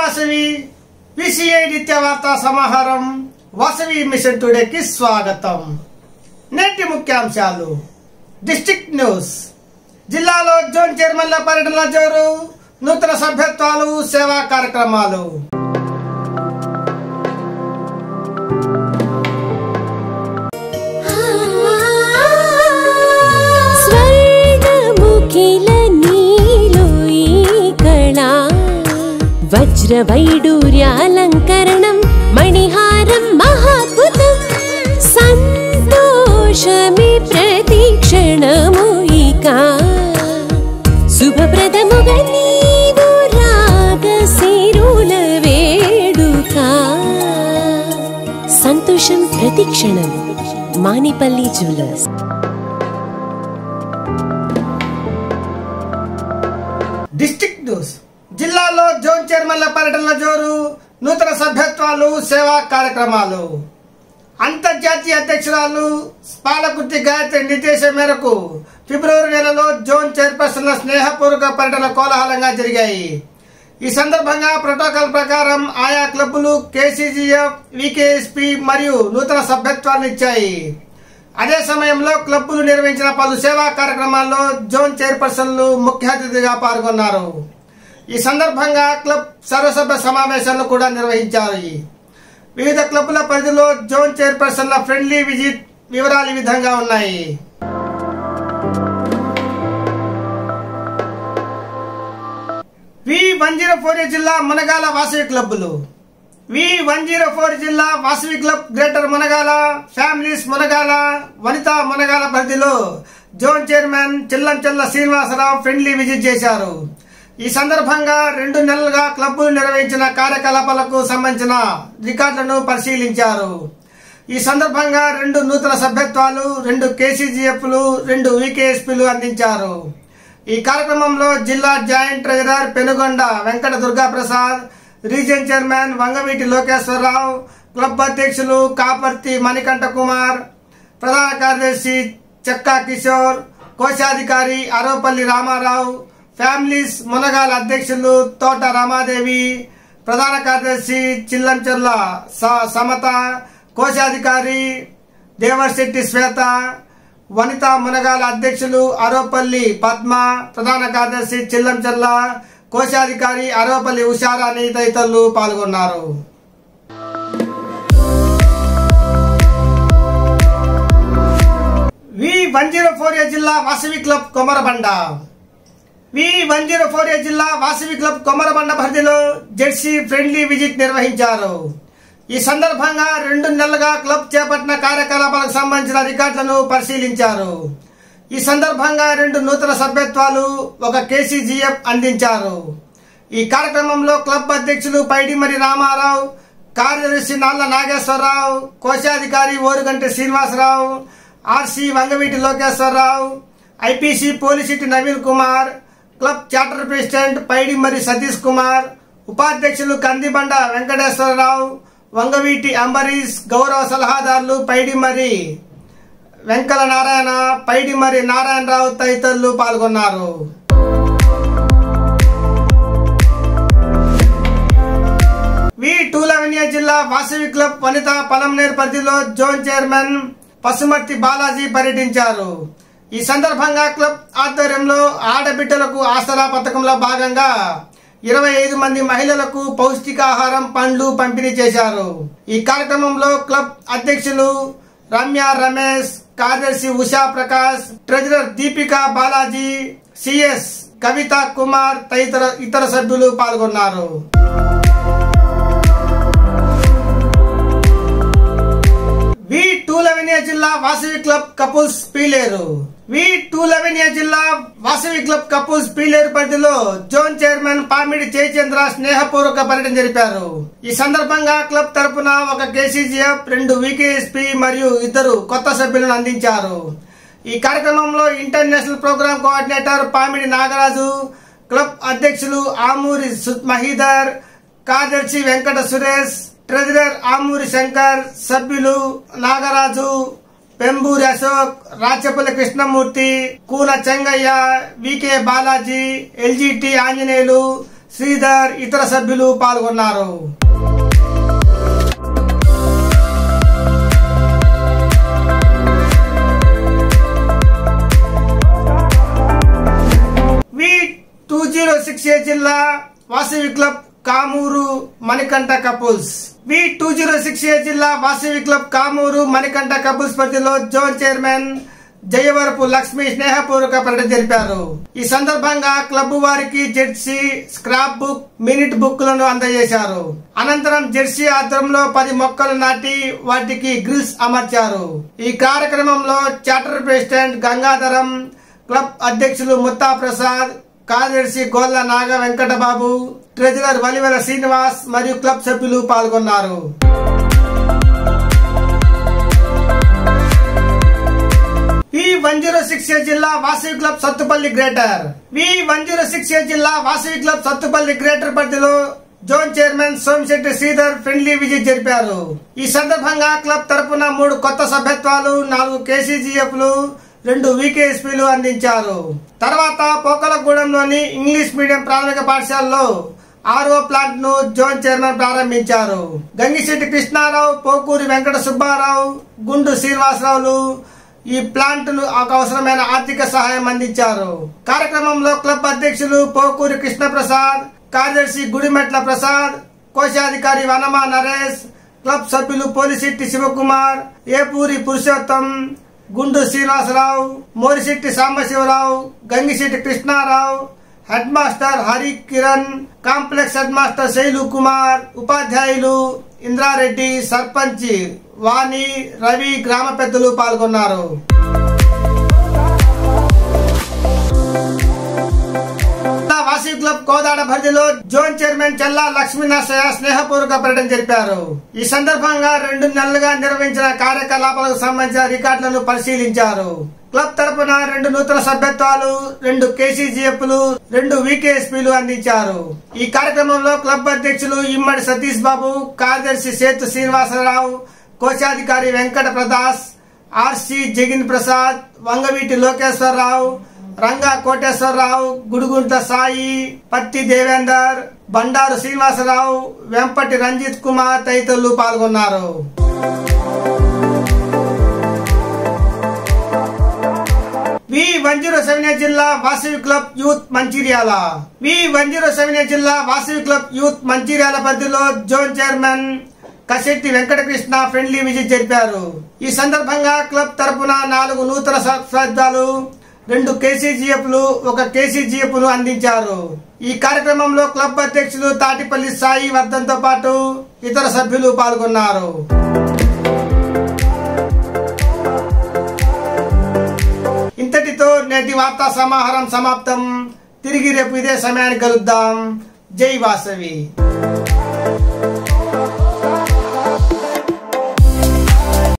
Vasavi PCI నిత్య వార్తా సమాహారం వాసవి మిషన్ టుడేకి స్వాగతం నేటి ముఖ్యాంశాలు డిస్ట్రిక్ట్ న్యూస్ జిల్లాలో జోన్ చైర్మన్ల పర్యటనల జోరు నూతన సభ్యత్వాలు సేవా కార్యక్రమాలు స్వర్ణముఖిల నీలో ఈ కళా వజ్రవైడూర్యాలంకరణం మణిహారం మహాద్భుతం సంతోషమి ప్రతిక్షణము ఇక శుభప్రదముగా నీవు రాగశిరుల వేడుక సంతోషం ప్రతిక్షణం మానిపల్లి జ్యువెలర్స్ డిస్ట్రిక్ట్ న్యూస్ జిల్లాలో జోన్ చైర్మన్ల పర్యటనల జోరు నూతన సభ్యత్వాలు సేవా కార్యక్రమాలు అంతర్జాతీయ అధ్యక్షురాలు పాలకుర్తి గాయత్రి నిర్దేశం మేరకు ఫిబ్రవరి నెలలో జోన్ చైర్పర్సన్ల స్నేహపూర్వక పర్యటన కోలాహలంగా జరిగాయి ఈ సందర్భంగా ప్రోటోకాల్ ప్రకారం ఆయా క్లబ్బులు కేసీజీఎఫ్ వికేఎస్పి మరియు నూతన సభ్యత్వాన్ని ఇచ్చాయి అదే సమయంలో క్లబ్బులు నిర్వహించిన పలు సేవా కార్యక్రమాల్లో జోన్ చైర్పర్సన్లు ముఖ్య అతిథిగా పాల్గొన్నారు ఈ సందర్భంగా క్లబ్ సర్వసభ్య సమావేశాలను కూడా నిర్వహించారు వివిధ క్లబ్బుల పరిధిలో జోన్ చైర్పర్సన్ల ఫ్రెండ్లీ విజిట్ వివరాలు ఈ విధంగా ఉన్నాయి వి వన్ జీరో ఫోర్ జిల్లా మునగాల వాసవి క్లబ్బులు వి వన్ జీరో ఫోర్ జిల్లా Vasavi club greater Munagala families Munagala Vanitha Munagala పరిధిలో zone chairman Chillanchella Srinivasa Rao friendly visit చేశారు ఈ సందర్భంగా రెండు నెలలుగా క్లబ్బులు నిర్వహించిన కార్యకలాపాలకు సంబంధించిన రికార్డులను పరిశీలించారు ఈ సందర్భంగా రెండు నూతన సభ్యత్వాలు రెండు కేసీజీఎఫ్లు రెండు వికేఎస్పీలు అందించారు ఈ కార్యక్రమంలో జిల్లా joint treasurer Penugonda Venkata Durga Prasad region chairman Vangaveeti Lokeswara Rao club అధ్యక్షులు కాపర్తి మణికంఠ కుమార్ ప్రధాన కార్యదర్శి చెక్కా కిషోర్ కోశాధికారి అరోపల్లి రామారావు ఫ్యామిలీస్ మునగాల అధ్యక్షులు తోట రామాదేవి ప్రధాన కార్యదర్శి చిల్లంచెర్ల స- సమత కోశాధికారి దేవర్శెట్టి శ్వేత వనిత మునగాల అధ్యక్షులు అరోపల్లి పద్మ ప్రధాన కార్యదర్శి చిల్లంచెర్ల కోశాధికారి అరోపల్లి ఉషారాణి తదితరులు పాల్గొన్నారు V one zero four A జిల్లా Vasavi club Komarabanda V one zero four A జిల్లా వాసవి క్లబ్ కొమరబండ పరిధిలో జెర్సీ ఫ్రెండ్లీ విజిట్ నిర్వహించారు ఈ సందర్భంగా రెండు నెలలుగా క్లబ్ చేపట్టిన కార్యకలాపాలకు సంబంధించిన రికార్డులను పరిశీలించారు ఈ సందర్భంగా రెండు నూతన సభ్యత్వాలు ఒక కేసీజీఎఫ్ అందించారు ఈ కార్యక్రమంలో క్లబ్ అధ్యక్షులు పైడిమరి రామారావు కార్యదర్శి నాళ్ల నాగేశ్వరరావు కోశాధికారి Oruganti Srinivasa Rao RC Vangaveeti Lokeswara Rao IPC Polisetti Naveen Kumar club charter president Paidimarri Satish Kumar ఉపాధ్యక్షులు కందిబండ వెంకటేశ్వరరావు వంగవీటి అంబరీష్ గౌరవ సలహాదారులు పైడిమరి వెంకల నారాయణ పైడిమరి నారాయణరావు తదితరులు పాల్గొన్నారు వి టూలవెనియా జిల్లా వాసవి క్లబ్ వనిత పలంనేర్ పరిధిలో జోన్ చైర్మన్ పసుమర్తి బాలాజీ పర్యటించారు ఈ సందర్భంగా క్లబ్ ఆధ్వర్యంలో ఆడబిడ్డలకు ఆసరా పథకంలో భాగంగా ఇరవై ఐదు మంది మహిళలకు పౌష్టికాహారం పండ్లు పంపిణీ చేశారు ఈ కార్యక్రమంలో క్లబ్ అధ్యక్షులు రమ్య రమేష్ కార్యదర్శి ఉషా ప్రకాష్ ట్రెజరర్ దీపికా బాలాజీ సిఎస్ కవిత కుమార్ తదితర ఇతర సభ్యులు పాల్గొన్నారు వి టూలవెనియా జిల్లా Vasavi club couples Peeleru V two eleven A జిల్లా వాసవి క్లబ్ కపుల్స్ పీలేరు పరిధిలో జోన్ చైర్మన్ పామిడి జయచంద్ర స్నేహపూర్వక పర్యటన జరిపారు ఈ సందర్భంగా క్లబ్ తరపున ఒక కేసీజీఎఫ్ రెండు వికేఎస్పీ మరియు ఇద్దరు కొత్త సభ్యులను అందించారు ఈ కార్యక్రమంలో international programme coordinator Pamidi Nagaraju club అధ్యక్షులు ఆమూరి సు- మహీధర్ కార్యదర్శి వెంకట సురేష్ ట్రెజరర్ ఆమూరి శంకర్ సభ్యులు నాగరాజు పెంబూరి అశోక్ రాచపల్లి కృష్ణమూర్తి కూన చెంగయ్య వికే బాలాజీ ఎల్జిటి ఆంజనేయులు శ్రీధర్ ఇతర సభ్యులు పాల్గొన్నారు V two zero six A జిల్లా Vasavi club Kamuru Manikanta couples V two zero six A జిల్లా వాసవి క్లబ్ కామూరు మణికంఠ కపుల్స్ పరిధిలో జోన్ చైర్మన్ జయవరపు లక్ష్మి స్నేహపూర్వక పర్యటన జరిపారు ఈ సందర్భంగా క్లబ్ వారికి Jersey scrap book minute book లను అందజేశారు అనంతరం జెర్సీ ఆధ్వర్యంలో పది మొక్కలు నాటి వాటికి గ్రిల్స్ అమర్చారు ఈ కార్యక్రమంలో చార్టర్ ప్రెసిడెంట్ గంగాధరం క్లబ్ అధ్యక్షులు ముత్తా ప్రసాద్ కార్యదర్శి గోల్ల నాగ వెంకటబాబు ట్రెజరర్ వలివెల శ్రీనివాస్ మరియు క్లబ్ సభ్యులు పాల్గొన్నారు V one zero six A జిల్లా Vasavi club Sattupalli greater V one zero six A జిల్లా వాసవి క్లబ్ సత్తుపల్లి గ్రేటర్ పరిధిలో zone chairman Somasetti Sridhar friendly visit జరిపారు ఈ సందర్భంగా క్లబ్ తరపున మూడు కొత్త సభ్యత్వాలు నాలుగు కేసీజీఎఫ్లు రెండు వీకేఎస్పీలు అందించారు తర్వాత పోకలగూడెంలోని ఇంగ్లీష్ మీడియం ప్రాథమిక పాఠశాలలో ఆర్ఓ ప్లాంట్ ను జోన్ చైర్మన్ ప్రారంభించారు గంగిశెట్టి కృష్ణారావు పోకూరి వెంకట సుబ్బారావు గుండు శ్రీనివాసరావులు ఈ ప్లాంట్ ను అవసరమైన ఆర్థిక సహాయం అందించారు కార్యక్రమంలో క్లబ్ అధ్యక్షులు పోకూరి కృష్ణప్రసాద్ కార్యదర్శి గుడిమెట్ల ప్రసాద్ కోశాధికారి వనమా నరేష్ క్లబ్ సభ్యులు Polisetty Shivakumar Epuri Purushottam Gundu Srinivasa Rao Morisetti Sambasiva Rao Gangisetti Krishna Rao head master Hari Kiran complex head master Sailu Kumar ఉపాధ్యాయులు ఇంద్రారెడ్డి సర్పంచ్ వాణి రవి గ్రామ పెద్దలు పాల్గొన్నారు వాసీ క్లబ్ కోదాడ పరిధిలో జోన్ చైర్మన్ చెల్లా లక్ష్మీనరసయ్య స్నేహపూర్వక పర్యటన జరిపారు ఈ సందర్భంగా రెండు నెలలుగా నిర్వహించిన కార్యకలాపాలకు సంబంధించిన రికార్డులను పరిశీలించారు క్లబ్ తరపున రెండు నూతన సభ్యత్వాలు రెండు కేసీజీఎఫ్లు రెండు వీకేఎస్పీలు అందించారు ఈ కార్యక్రమంలో క్లబ్ అధ్యక్షులు ఇమ్మడి సతీష్ బాబు కార్యదర్శి సేతు శ్రీనివాసరావు కోశాధికారి వెంకట ప్రదాస్ ఆర్సి జగిన్ ప్రసాద్ వంగవీటి లోకేశ్వరరావు రంగా కోటేశ్వరరావు గుడుగుంట సాయి పత్తి దేవేందర్ బండారు శ్రీనివాసరావు వెంపటి రంజిత్ కుమార్ తదితరులు పాల్గొన్నారు వి వన్ జీరో సెవెన్ జిల్లా Vasavi club youth Mancherial V one zero seven జిల్లా వాసవి క్లబ్ యూత్ మంచిర్యాల పరిధిలో zone chairman Kasetti Venkatakrishna friendly visit జరిపారు ఈ సందర్భంగా క్లబ్ తరపున నాలుగు నూతన సభ్యులు రెండు కేసీజీఎఫ్లు ఒక కేసీజీఎఫ్ ను అందించారు ఈ కార్యక్రమంలో క్లబ్ అధ్యక్షులు తాటిపల్లి సాయి వర్ధన్తో పాటు ఇతర సభ్యులు పాల్గొన్నారు ఇంతటితో నేటి వార్తా సమాహారం సమాప్తం తిరిగి రేపు ఇదే సమయానికి కలుద్దాం జై వాసవి